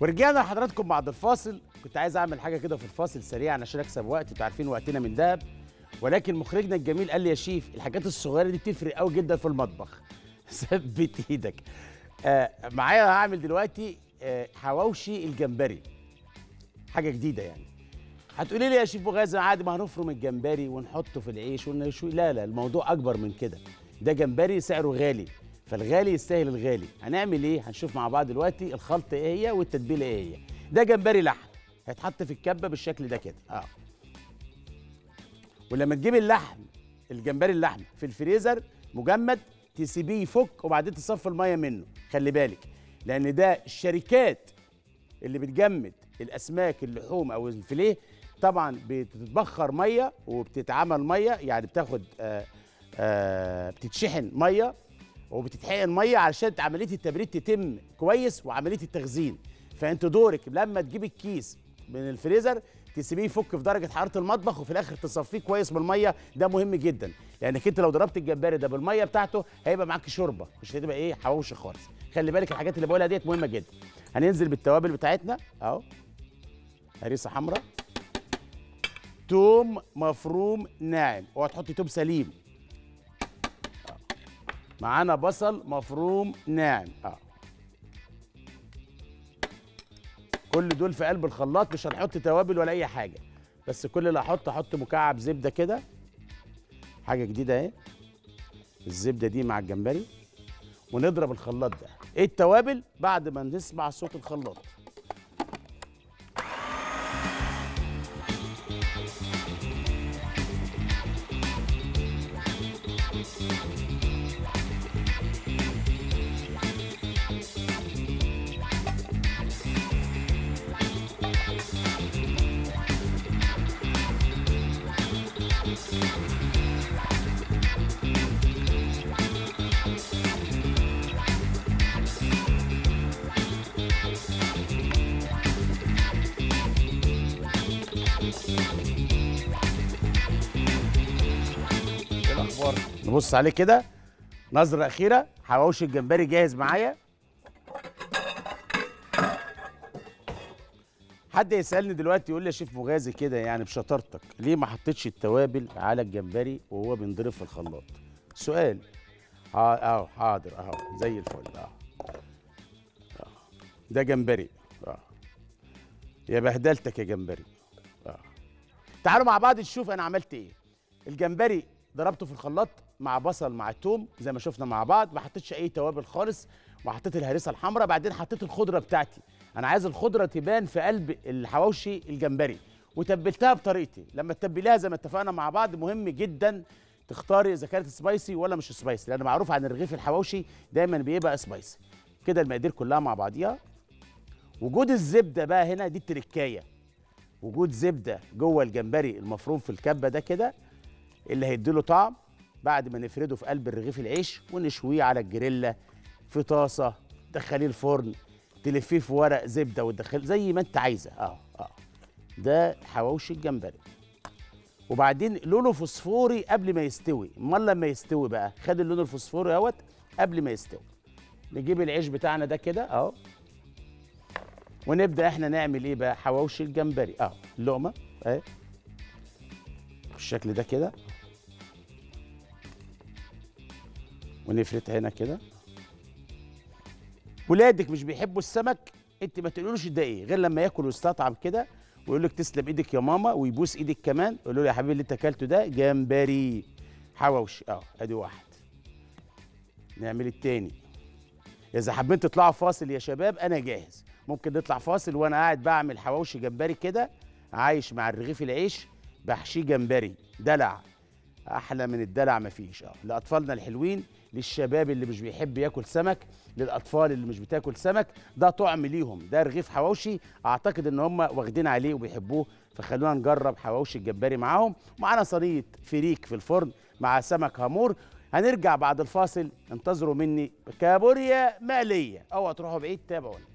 ورجعنا لحضراتكم بعد الفاصل كنت عايز اعمل حاجه كده في الفاصل سريعا عشان اكسب وقت انتوا عارفين وقتنا من دهب ولكن مخرجنا الجميل قال لي يا شيف الحاجات الصغيره دي بتفرق قوي جدا في المطبخ ثبت ايدك آه معايا هعمل دلوقتي آه حواوشي الجمبري حاجه جديده يعني هتقولي لي يا شيف بوغازي عادي ما هنفرم الجمبري ونحطه في العيش ونشوي لا لا الموضوع اكبر من كده ده جمبري سعره غالي فالغالي يستاهل الغالي هنعمل ايه هنشوف مع بعض دلوقتي الخلطه ايه هي والتتبيله ايه هي ده جمبري لحم هيتحط في الكبه بالشكل ده كده اه ولما تجيب اللحم الجمبري اللحم في الفريزر مجمد تسيبيه يفك وبعدين تصفي الميه منه خلي بالك لان ده الشركات اللي بتجمد الاسماك اللحوم او الفيليه طبعا بتتبخر ميه وبتتعمل ميه يعني بتاخد آآ آآ بتتشحن ميه وبتتحقن ميه علشان عمليه التبريد تتم كويس وعمليه التخزين فانت دورك لما تجيب الكيس من الفريزر تسيبيه يفك في درجه حراره المطبخ وفي الاخر تصفيه كويس من الميه ده مهم جدا لانك انت لو ضربت الجمبري ده بالميه بتاعته هيبقى معاك شوربه مش هتبقى ايه حواوشي خالص خلي بالك الحاجات اللي بقولها ديت مهمه جدا هننزل بالتوابل بتاعتنا اهو هريسه حمراء توم مفروم ناعم اوعى تحطي توم سليم آه. معانا بصل مفروم ناعم اه كل دول في قلب الخلاط مش هنحط توابل ولا اي حاجه بس كل اللي هحط احط مكعب زبده كده حاجه جديده اهي الزبده دي مع الجمبري ونضرب الخلاط ده ايه التوابل بعد ما نسمع صوت الخلاط ايه الاخبار نبص عليه كده نظره اخيره حواوشي الجمبري جاهز معايا حد يسالني دلوقتي يقول لي يا شيف مغازي كده يعني بشطارتك ليه ما حطيتش التوابل على الجمبري وهو بينضرب في الخلاط سؤال اه اهو حاضر اهو زي الفل اه آه. ده جمبري اه يا بهدلتك يا جمبري اه تعالوا مع بعض نشوف انا عملت ايه الجمبري ضربته في الخلاط مع بصل مع توم زي ما شفنا مع بعض ما حطيتش اي توابل خالص وحطيت الهريسه الحمراء بعدين حطيت الخضره بتاعتي انا عايز الخضره تبان في قلب الحواوشي الجمبري وتبلتها بطريقتي لما تتبليها زي ما اتفقنا مع بعض مهم جدا تختاري اذا كانت سبايسي ولا مش سبايسي لان معروف عن الرغيف الحواوشي دايما بيبقى سبايسي كده المقادير كلها مع بعضيها وجود الزبده بقى هنا دي التركايه وجود زبده جوه الجمبري المفروم في الكبه ده كده اللي هيديله طعم بعد ما نفرده في قلب الرغيف العيش ونشويه على الجريلا في طاسه تدخليه الفرن تلفيه في ورق زبده وتدخل زي ما انت عايزه اه اه ده حواوشي الجمبري وبعدين لونه فوسفوري قبل ما يستوي امال لما يستوي بقى خد اللون الفوسفوري اهوت قبل ما يستوي نجيب العيش بتاعنا ده كده اهو ونبدا احنا نعمل ايه بقى حواوشي الجمبري اهو اللقمه اهي بالشكل ده كده ونفردها هنا كده ولادك مش بيحبوا السمك انت ما تقولوش ده ايه غير لما ياكل ويستطعم كده ويقول لك تسلم ايدك يا ماما ويبوس ايدك كمان يقول له يا حبيبي اللي انت اكلته ده جمبري حواوشي اه ادي واحد نعمل التاني اذا حابين تطلعوا فاصل يا شباب انا جاهز ممكن نطلع فاصل وانا قاعد بعمل حواوشي جمبري كده عايش مع الرغيف العيش بحشيه جمبري دلع احلى من الدلع مفيش اه لاطفالنا الحلوين للشباب اللي مش بيحب ياكل سمك للاطفال اللي مش بتاكل سمك ده طعم ليهم ده رغيف حواوشي اعتقد ان هم واخدين عليه وبيحبوه فخلونا نجرب حواوشي الجمبري معاهم معانا صينيه فريك في الفرن مع سمك هامور هنرجع بعد الفاصل انتظروا مني كابوريا مقليه اوعوا تروحوا بعيد تابعوني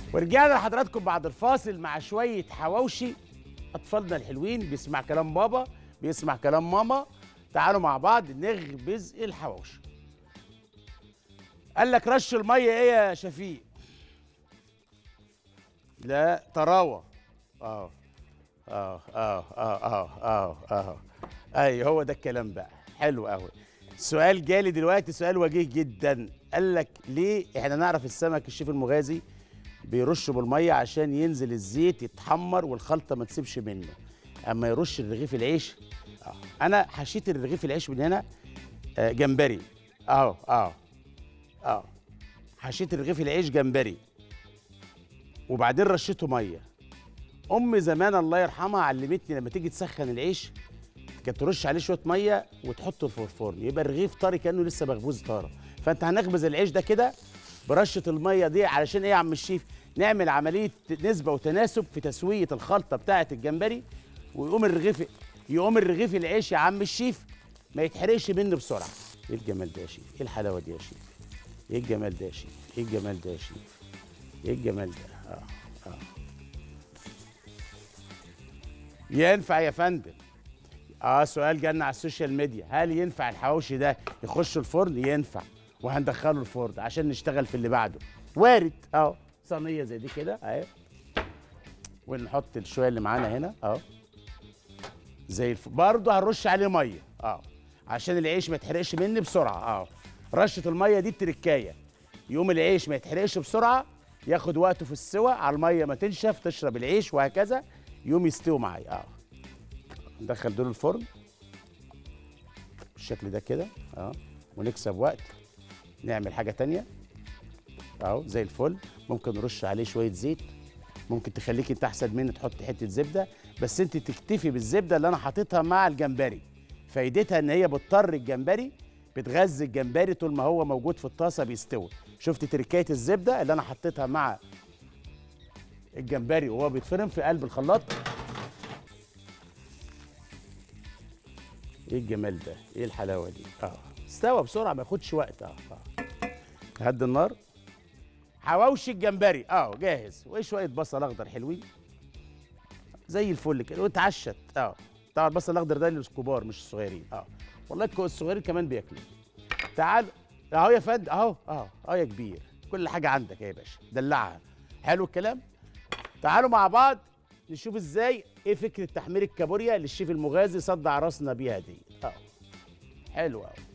ورجعنا لحضراتكم بعد الفاصل مع شويه حواوشي اطفالنا الحلوين بيسمع كلام بابا بيسمع كلام ماما تعالوا مع بعض نخبز الحواوشي قال لك رش الميه ايه يا شفيق لا طراوه اه اه اه اه اه اه اه اي هو ده الكلام بقى حلو قوي سؤال جالي دلوقتي سؤال وجيه جدا قال لك ليه احنا نعرف السمك الشيف المغازي بيرش بالميه عشان ينزل الزيت يتحمر والخلطه ما تسيبش منه اما يرش الرغيف العيش آه. انا حشيت الرغيف العيش من هنا آه جمبري اهو اه اه حشيت الرغيف العيش جمبري وبعدين رشيته ميه امي زمان الله يرحمها علمتني لما تيجي تسخن العيش كانت ترش عليه شويه ميه وتحطه في الفرن يبقى الرغيف طري كانه لسه مخبوز طاره فانت هنخبز العيش ده كده برشه الميه دي علشان ايه يا عم الشيف نعمل عمليه نسبه وتناسب في تسويه الخلطه بتاعه الجمبري ويقوم الرغيف يقوم الرغيف العيش يا عم الشيف ما يتحرقش منه بسرعه ايه الجمال ده يا شيف ايه الحلاوه دي يا شيف ايه الجمال ده يا شيف ايه الجمال ده يا شيف ايه الجمال ده اه اه ينفع يا فندم اه سؤال جالنا على السوشيال ميديا هل ينفع الحواوشي ده يخش الفرن ينفع وهندخله الفرن عشان نشتغل في اللي بعده وارد اهو صينيه زي دي كده اهي ونحط الشويه اللي معانا هنا اهو زي الف... برضه هنرش عليه ميه اه عشان العيش ما يتحرقش مني بسرعه اه رشه الميه دي التركايه يقوم العيش ما يتحرقش بسرعه ياخد وقته في السوى على الميه ما تنشف تشرب العيش وهكذا يقوم يستوي معايا اه ندخل دول الفرن بالشكل ده كده اه ونكسب وقت نعمل حاجه تانية اهو زي الفل ممكن نرش عليه شويه زيت ممكن تخليك انت احسن مني تحط حته زبده بس انت تكتفي بالزبده اللي انا حاططها مع الجمبري فايدتها ان هي بتطر الجمبري بتغذي الجمبري طول ما هو موجود في الطاسه بيستوي شفت تركايه الزبده اللي انا حطيتها مع الجمبري وهو بيتفرم في قلب الخلاط ايه الجمال ده ايه الحلاوه دي اه استوى بسرعه ما ياخدش وقت اه, آه. هدي النار حواوشي الجمبري اه جاهز وشويه بصل اخضر حلوين زي الفل كده واتعشت اه طبعا البصل الاخضر ده للكبار مش الصغيرين اه والله الصغيرين كمان بياكلوا تعال اهو يا فندم اهو اهو اه يا كبير كل حاجه عندك يا باشا دلعها حلو الكلام تعالوا مع بعض نشوف ازاي ايه فكره تحمير الكابوريا اللي الشيف المغازي صدع راسنا بيها دي اه حلو قوي